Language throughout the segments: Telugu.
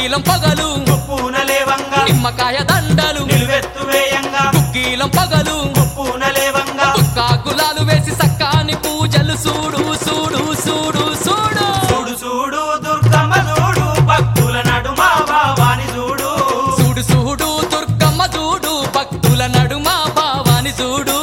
గుగ్గిలం పగలు ఉప్పున లేవంగా నిమ్మకాయ దండలు నిలువెత్తు వేయంగా గుగ్గిలం పగలు ఉప్పున లేవంగా కాకులాలు వేసి సక్కాని పూజలు చూడు చూడు చూడు చూడు చూడు చూడు దుర్గమ్మ చూడు భక్తుల నడుమ భావాని చూడు చూడు చూడు దుర్గమ్మ చూడు భక్తుల నడుమ భావాని చూడు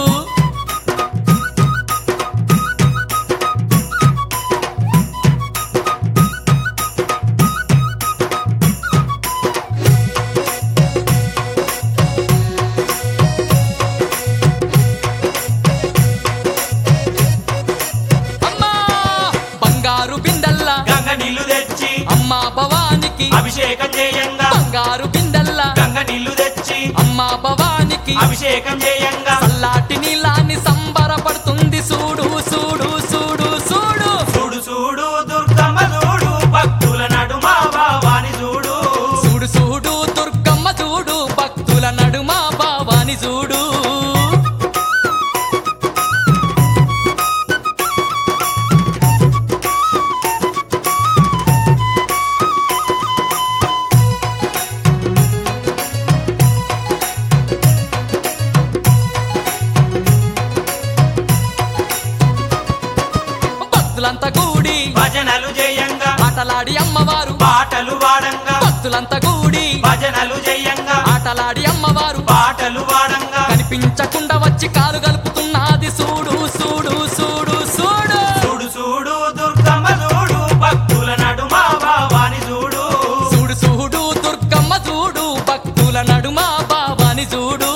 అమ్మా బంగారు బిందల్లా గంగ నీళ్లు తెచ్చి అమ్మా భవానికి అభిషేకం చేయంగా బంగారు బిందల్లా గంగ నీళ్లు తెచ్చి అమ్మా భవానికి అభిషేకం చేయంగా చల్లాటి నీలాన్ని సంబరపడుతుంది చూడు చూడు చూడు చూడు చూడు చూడు దుర్గమ్మ చూడు భక్తుల నడుమ భావాని చూడు చూడు చూడు దుర్గమ్మ చూడు భక్తుల నడుమ భావాని చూడు భక్తులంతా కూడి భజనలు చేయంగా ఆటలాడి అమ్మవారు పాటలు వాడంగా భక్తులంతా కూడి భజనలు చేయంగా ఆటలాడి అమ్మవారు పాటలు వాడంగా కనిపించకుండా వచ్చి కాలు కలుపుతున్నది చూడు చూడు చూడు చూడు చూడు చూడు దుర్గమ్మ చూడు భక్తుల నడుమ భావాని చూడు చూడు చూడు దుర్గమ్మ చూడు భక్తుల నడుమ భావాని చూడు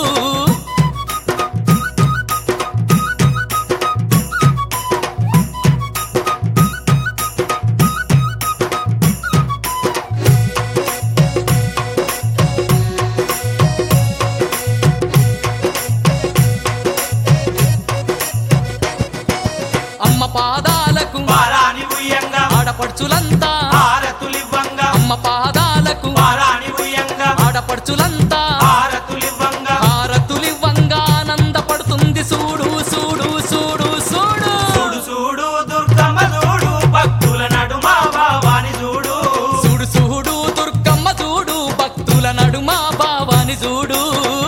అమ్మ పాదాలకు వారాని ఉయ్యంగా ఆడపడుచులంతా హారతులివ్వంగా అమ్మ పాదాలకు వారాని ఉయ్యంగా ఆడపడుచులంతా హారతులివ్వంగా హారతులివ్వంగా ఆనందపడుతుంది చూడు చూడు చూడు చూడు చూడు చూడు దుర్గమ్మ చూడు భక్తుల నడుమ భావాని చూడు చూడు చూడు దుర్గమ్మ చూడు భక్తుల నడుమ భావాని చూడు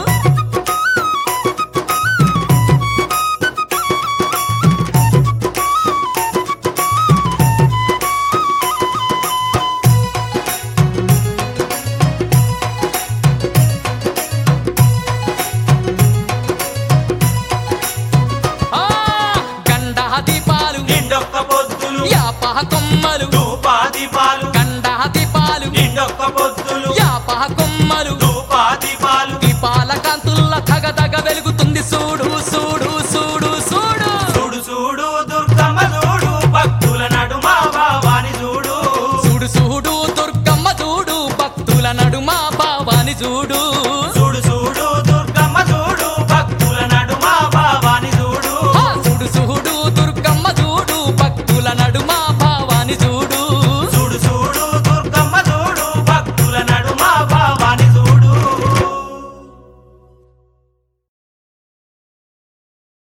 ఆ గండ దీపాలు నిండొక్క పొద్దులు యాపహ కొమ్మలు ధూపాదీపాలు గండ దీపాలు నిండొక్క పొద్దులు యాపహ కొమ్మలు ధూపాదీపాలు దీపాల కాంతుల్ల తగదగ వెలుగుతుంది చూడు చూడు చూడు చూడు చూడు చూడు దుర్గమ్మ చూడు భక్తుల నడుమ భావాని చూడు చూడు చూడు దుర్గమ్మ చూడు భక్తుల నడుమ భావాని చూడు